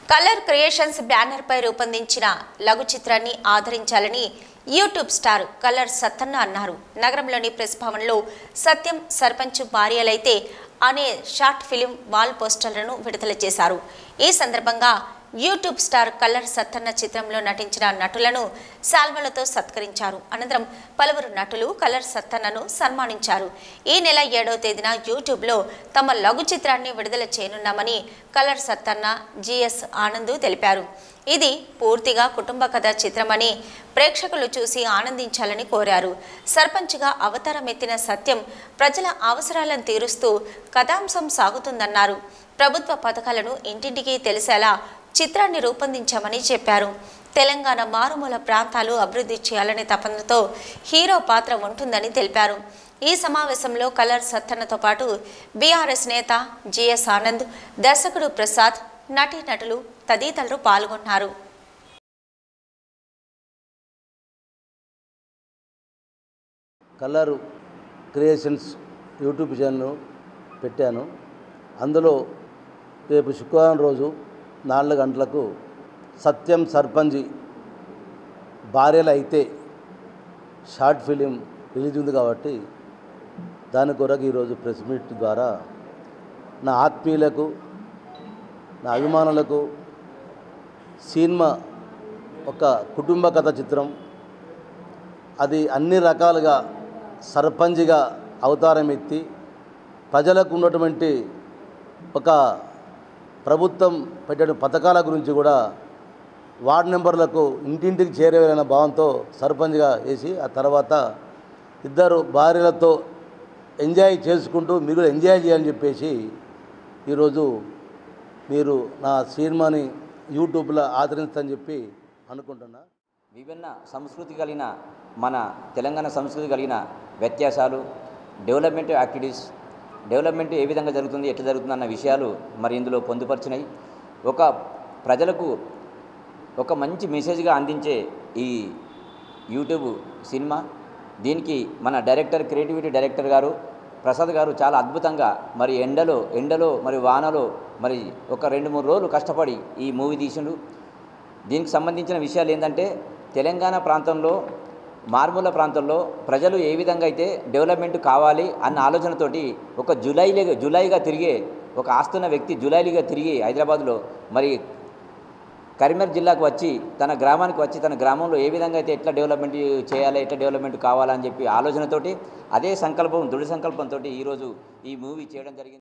colour creations banner పై రూపొందించిన లఘు చిత్రాన్ని ఆదరించాలని యూట్యూబ్ స్టార్ కలర్ సత్తన్న అన్నారు నగరంలోని ప్రెస్ భవన్లో సత్యం సర్పంచ్ భార్యలైతే అనే షార్ట్ ఫిలిం వాల్ పోస్టర్లను విడుదల చేశారు ఈ సందర్భంగా యూట్యూబ్ స్టార్ కల్లర్ సత్తన్న చిత్రంలో నటించిన నటులను శాల్వలతో సత్కరించారు అనంతరం పలువురు నటులు కలర్ సత్తన్నను సన్మానించారు ఈ నెల ఏడవ తేదీన యూట్యూబ్లో తమ లఘు చిత్రాన్ని విడుదల చేయనున్నామని కలర్ సత్తన్న జిఎస్ ఆనంద్ తెలిపారు ఇది పూర్తిగా కుటుంబ కథ చిత్రమని ప్రేక్షకులు చూసి ఆనందించాలని కోరారు సర్పంచ్గా అవతారం ఎత్తిన సత్యం ప్రజల అవసరాలను తీరుస్తూ కథాంశం సాగుతుందన్నారు ప్రభుత్వ పథకాలను ఇంటింటికి తెలిసేలా చిత్రాన్ని రూపొందించామని చెప్పారు తెలంగాణ మారుమూల ప్రాంతాలు అభివృద్ధి చేయాలనే తపనతో హీరో పాత్ర ఉంటుందని తెలిపారు ఈ సమావేశంలో కలర్ సత్తన్నతో పాటు బీఆర్ఎస్ నేత జిఎస్ ఆనంద్ దర్శకుడు ప్రసాద్ నటీ నటులు తదితరులు పాల్గొన్నారు కలర్ క్రియేషన్స్ యూట్యూబ్ ఛానల్ పెట్టాను అందులో రేపు శుక్రవారం రోజు నాలుగు గంటలకు సత్యం సర్పంచి భార్యలు అయితే షార్ట్ ఫిలిం రిలీజ్ ఉంది కాబట్టి దాని కొరకు ఈరోజు ప్రెస్ మీట్ ద్వారా నా ఆత్మీయులకు నా అభిమానులకు సినిమా ఒక కుటుంబ కథ చిత్రం అది అన్ని రకాలుగా సర్పంచ్గా అవతారం ఎత్తి ప్రజలకు ఉన్నటువంటి ఒక ప్రభుత్వం పెట్టిన పథకాల గురించి కూడా వార్డు మెంబర్లకు ఇంటింటికి చేరేయాలన్న భావంతో సర్పంచ్గా వేసి ఆ తర్వాత ఇద్దరు భార్యలతో ఎంజాయ్ చేసుకుంటూ మీరు ఎంజాయ్ చేయాలని చెప్పేసి ఈరోజు మీరు నా సినిమాని యూట్యూబ్లో ఆదరిస్తారని చెప్పి అనుకుంటున్నా విభిన్న సంస్కృతి కలిగిన మన తెలంగాణ సంస్కృతి కలిగిన వ్యత్యాసాలు డెవలప్మెంట్ యాక్టివిటీస్ డెవలప్మెంట్ ఏ విధంగా జరుగుతుంది ఎట్లా జరుగుతుంది అన్న విషయాలు మరి ఇందులో పొందుపరిచినాయి ఒక ప్రజలకు ఒక మంచి మెసేజ్గా అందించే ఈ యూట్యూబ్ సినిమా దీనికి మన డైరెక్టర్ క్రియేటివిటీ డైరెక్టర్ గారు ప్రసాద్ గారు చాలా అద్భుతంగా మరి ఎండలో ఎండలో మరి వానలో మరి ఒక రెండు మూడు రోజులు కష్టపడి ఈ మూవీ తీసిండు దీనికి సంబంధించిన విషయాలు ఏంటంటే తెలంగాణ ప్రాంతంలో మారుమూల ప్రాంతంలో ప్రజలు ఏ విధంగా అయితే డెవలప్మెంట్ కావాలి అన్న ఆలోచనతోటి ఒక జులైలే జులైగా తిరిగే ఒక ఆస్తున్న వ్యక్తి జులైలీగా తిరిగి హైదరాబాద్లో మరి కరీంనగర్ జిల్లాకు వచ్చి తన గ్రామానికి వచ్చి తన గ్రామంలో ఏ విధంగా అయితే ఎట్లా డెవలప్మెంట్ చేయాలి ఎట్లా డెవలప్మెంట్ కావాలని చెప్పి ఆలోచనతోటి అదే సంకల్పం దృఢ సంకల్పంతో ఈరోజు ఈ మూవీ చేయడం జరిగింది